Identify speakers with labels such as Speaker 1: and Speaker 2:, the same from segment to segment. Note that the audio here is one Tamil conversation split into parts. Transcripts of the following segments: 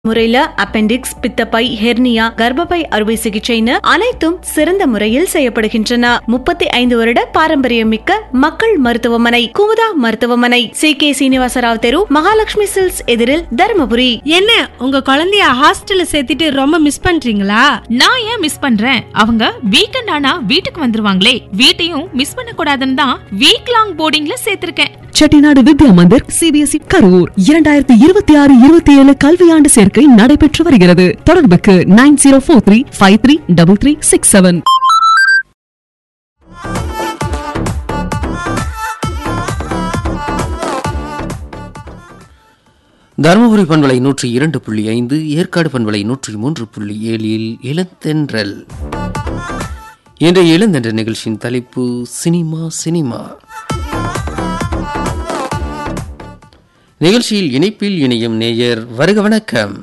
Speaker 1: முறையில அப்பெண்டிக்ஸ் பித்தப்பை ஹெர்னியா கர்ப்பப்பை அறுவை சிகிச்சைன்னு அனைத்தும் சிறந்த முறையில் செய்யப்படுகின்றன முப்பத்தி ஐந்து வருட பாரம்பரியம் மிக்க மக்கள் மருத்துவமனை குமுதா மருத்துவமனை சி கே சீனிவாசராவ் தெரு மகாலட்சுமி சில்ஸ் எதிரில் தருமபுரி
Speaker 2: என்ன உங்க குழந்தைய ஹாஸ்டல்ல சேர்த்துட்டு ரொம்ப மிஸ் பண்றீங்களா
Speaker 3: நான் ஏன் மிஸ் பண்றேன் அவங்க வீக்கெண்ட் ஆனா வீட்டுக்கு வந்துருவாங்களே வீட்டையும் மிஸ் பண்ண கூடாதுன்னு தான் வீக் லாங் போர்டிங்ல சேர்த்திருக்கேன்
Speaker 4: செட்டிநாடு வித்யா மந்திர் சிபிஎஸ்இ கரூர் இரண்டாயிரத்தி இருபத்தி ஆறு இருபத்தி ஏழு கல்வியாண்டு சேர்க்கை நடைபெற்று வருகிறது தொடர்புக்கு nine zero four three five three double three six seven
Speaker 5: Dharmapuri பண்பலை நூற்றி இரண்டு புள்ளி ஐந்து ஏற்காடு பண்பலை நூற்றி மூன்று புள்ளி ஏழில் இளந்தென்றல் இன்றைய இளந்தென்றல் நிகழ்ச்சியின் தலைப்பு சினிமா சினிமா நிகழ்ச்சியில் இணைப்பில் இணையும் நேயர் வருக வணக்கம்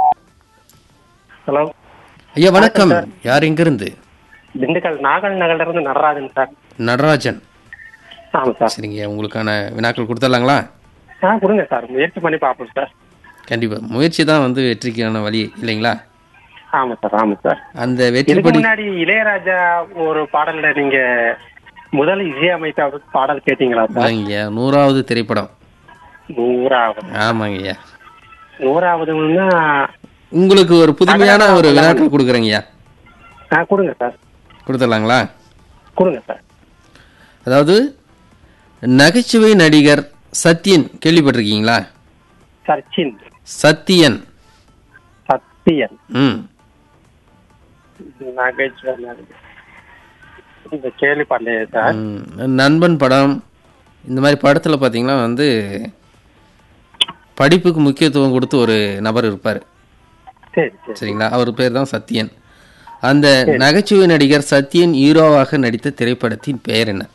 Speaker 6: ஹலோ
Speaker 5: ஐயா வணக்கம் யார் எங்கிருந்து
Speaker 6: திண்டுக்கல் நாகல் நகர்ல இருந்து நடராஜன் சார்
Speaker 5: நடராஜன்
Speaker 6: ஆமா சார்
Speaker 5: சரிங்க உங்களுக்கான வினாக்கள் கொடுத்துடலாங்களா
Speaker 6: ஆ கொடுங்க சார் முயற்சி பண்ணி பார்ப்போம் சார்
Speaker 5: கண்டிப்பா முயற்சி தான் வந்து வெற்றிக்கான வழி இல்லைங்களா
Speaker 6: ஆமா சார் ஆமா சார்
Speaker 5: அந்த
Speaker 6: இதுக்கு
Speaker 5: வெற்றிப்படி
Speaker 6: முன்னாடி இளையராஜா ஒரு பாடல்ல நீங்க முதல் இசையமைத்த பாடல் கேட்டீங்களா சார்
Speaker 5: ஐயா நூறாவது திரைப்படம்
Speaker 6: நூறாவது
Speaker 5: ஆமாங்க ஐயா
Speaker 6: நூறாவதுன்னா
Speaker 5: உங்களுக்கு ஒரு புதுமையான ஒரு வினாக்கள் கொடுக்குறேங்கய்யா
Speaker 6: ஆ கொடுங்க சார்
Speaker 5: கொடுத்துடலாங்களா
Speaker 6: கொடுங்க சார்
Speaker 5: அதாவது நகைச்சுவை நடிகர் சத்யன் கேள்விப்பட்டிருக்கீங்களா
Speaker 6: சச்சின்
Speaker 5: சத்தியன்
Speaker 6: சத்தியன்
Speaker 5: ம்
Speaker 6: நகைச்சுவை நடிகர். இந்த கேள்விப்படலையே சார்
Speaker 5: ம். நண்பன் படம் இந்த மாதிரி படத்தில் பார்த்தீங்கன்னா வந்து படிப்புக்கு முக்கியத்துவம் கொடுத்து ஒரு நபர் இருப்பார்
Speaker 6: சரி சரி
Speaker 5: சரிங்களா அவர் பேர் தான் சத்யன் அந்த நகைச்சுவை நடிகர் சத்யன் ஹீரோவாக நடித்த திரைப்படத்தின் பெயர் என்ன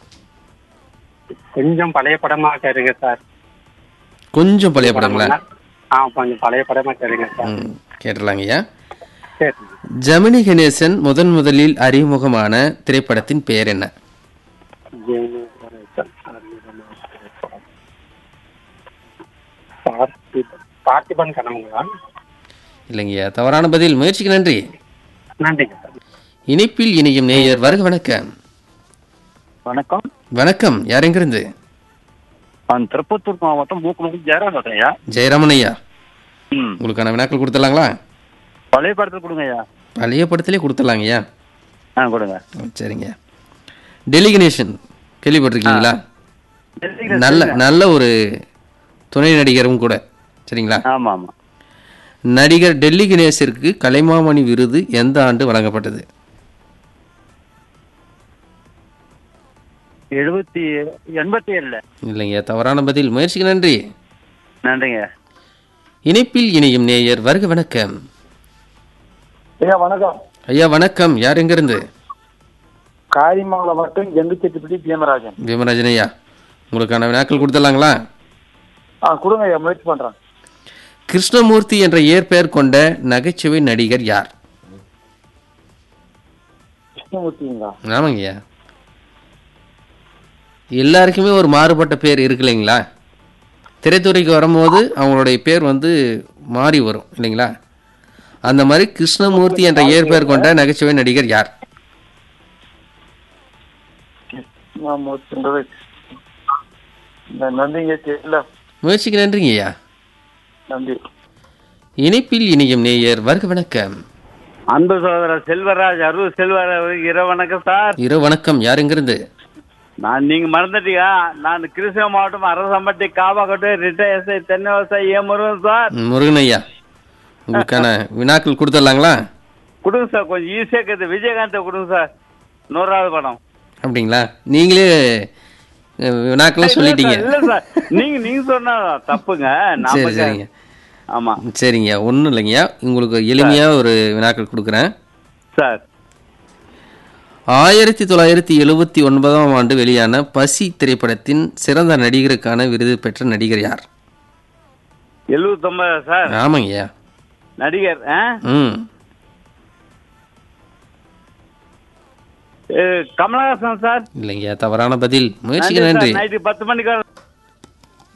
Speaker 6: கொஞ்சம் பழைய படமா கேளுங்க சார்
Speaker 5: கொஞ்சம் பழைய படங்களா
Speaker 6: ஆ கொஞ்சம் பழைய படமா கேளுங்க சார்
Speaker 5: ம் கேட்டுடலாங்கய்யா
Speaker 6: சரி
Speaker 5: ஜெமினி கணேசன் முதன் முதலில் அறிமுகமான திரைப்படத்தின் பெயர் என்ன
Speaker 6: பார்த்திபன் பார்த்திபன் கனவுங்களா
Speaker 5: இல்லைங்கய்யா தவறான பதில் முயற்சிக்கு நன்றி
Speaker 6: நன்றிங்க சார்
Speaker 5: இணைப்பில் இணையும் நேயர் வருக வணக்கம்
Speaker 7: வணக்கம்
Speaker 5: வணக்கம் யார் எங்கிருந்து
Speaker 7: நான் திருப்பத்தூர் மாவட்டம் மூக்குமுக்கு ஜெயராம் ஐயா
Speaker 5: ஜெயராமன் ஐயா
Speaker 7: ம்
Speaker 5: உங்களுக்கான வினாக்கள் கொடுத்துடலாங்களா
Speaker 7: பழைய படத்தில் கொடுங்க ஐயா
Speaker 5: பழைய படத்திலே கொடுத்துடலாங்கய்யா
Speaker 7: ஆ கொடுங்க
Speaker 5: ம், சரிங்க டெல்லி கணேசன் கேள்விப்பட்டிருக்கீங்களா நல்ல நல்ல ஒரு துணை நடிகரும் கூட சரிங்களா
Speaker 7: ஆமா ஆமா
Speaker 5: நடிகர் டெல்லி கணேசிற்கு கலைமாமணி விருது எந்த ஆண்டு வழங்கப்பட்டது
Speaker 7: எழுபத்தி எண்பத்தி ஏழுல
Speaker 5: இல்லைங்க தவறான பதில் முயற்சிக்கு நன்றி
Speaker 7: நன்றிங்க
Speaker 5: இணைப்பில் இணையும் நேயர் வருக வணக்கம்
Speaker 8: ஐயா வணக்கம்
Speaker 5: ஐயா வணக்கம் யார் எங்கிருந்து
Speaker 8: காரிமங்கலம் மட்டும் எங்குச்செட்டிப்பட்டி பீமராஜன்
Speaker 5: பீமராஜன் ஐயா உங்களுக்கான வினாக்கள் கொடுத்துடலாங்களா
Speaker 8: ஆ கொடுங்க ஐயா முயற்சி பண்றேன்
Speaker 5: கிருஷ்ணமூர்த்தி என்ற இயற்பெயர் கொண்ட நகைச்சுவை நடிகர் யார்
Speaker 8: கிருஷ்ணமூர்த்திங்களா
Speaker 5: ஆமாங்க ஐயா எல்லாருக்குமே ஒரு மாறுபட்ட பேர் இருக்கு இல்லைங்களா திரைத்துறைக்கு வரும்போது அவங்களுடைய பேர் வந்து மாறி வரும் இல்லைங்களா அந்த மாதிரி கிருஷ்ணமூர்த்தி என்ற இயற்பெயர் கொண்ட நகைச்சுவை நடிகர் யார்
Speaker 8: கிருஷ்ணமூர்த்தின்றது இந்த நன்றிங்க தெரியல
Speaker 5: முயற்சிக்கு நன்றிங்க ஐயா
Speaker 8: நன்றி
Speaker 5: இணைப்பில் இணையும் நேயர் வருக வணக்கம்
Speaker 7: அன்பு சகோதரர் செல்வராஜ் அருள் செல்வராஜ் இரவு வணக்கம் சார்
Speaker 5: இரவு வணக்கம் யார் எங்கிருந்து
Speaker 7: நான் நீங்க மறந்துட்டீங்க நான் கிருஷ்ண மாவட்டம் அரசம்பட்டி காவாக்கோட்டை ரிட்டையர் எஸ்ஐ தென்னை விவசாயி ஏ முருகன் சார்
Speaker 5: ம், முருகன் ஐயா உங்களுக்கான வினாக்கள் கொடுத்துடலாங்களா
Speaker 7: கொடுங்க சார் கொஞ்சம் ஈஸியாக இருக்குது விஜயகாந்தை கொடுங்க சார் நூறாவது படம்
Speaker 5: அப்படிங்களா நீங்களே அஹ், வினாக்களும் சொல்லிட்டீங்க
Speaker 7: இல்ல சார் நீங்க நீங்க சொன்னா தப்புங்க
Speaker 5: சரி
Speaker 7: நாம
Speaker 5: சரிங்க
Speaker 7: ஆமா
Speaker 5: சரிங்க ஒன்றும் இல்லைங்கய்யா உங்களுக்கு எளிமையாக ஒரு வினாக்கள் கொடுக்குறேன்
Speaker 7: சார்
Speaker 5: ஆயிரத்தி தொள்ளாயிரத்தி எழுபத்தி ஒன்பதாம் ஆண்டு வெளியான பசி திரைப்படத்தின் சிறந்த நடிகருக்கான விருது பெற்ற நடிகர் யார்
Speaker 7: எழுபத்தொன்பதா சார்
Speaker 5: ஆமாங்கய்யா
Speaker 7: நடிகர் ஆ?
Speaker 5: ம்
Speaker 7: ஏ, கமலஹாசன் சார்
Speaker 5: இல்லைங்கய்யா தவறான பதில் முயற்சிக்கு
Speaker 7: நன்றி
Speaker 5: நன்றி
Speaker 7: சார் நைட்டு பத்து மணிக்கு வர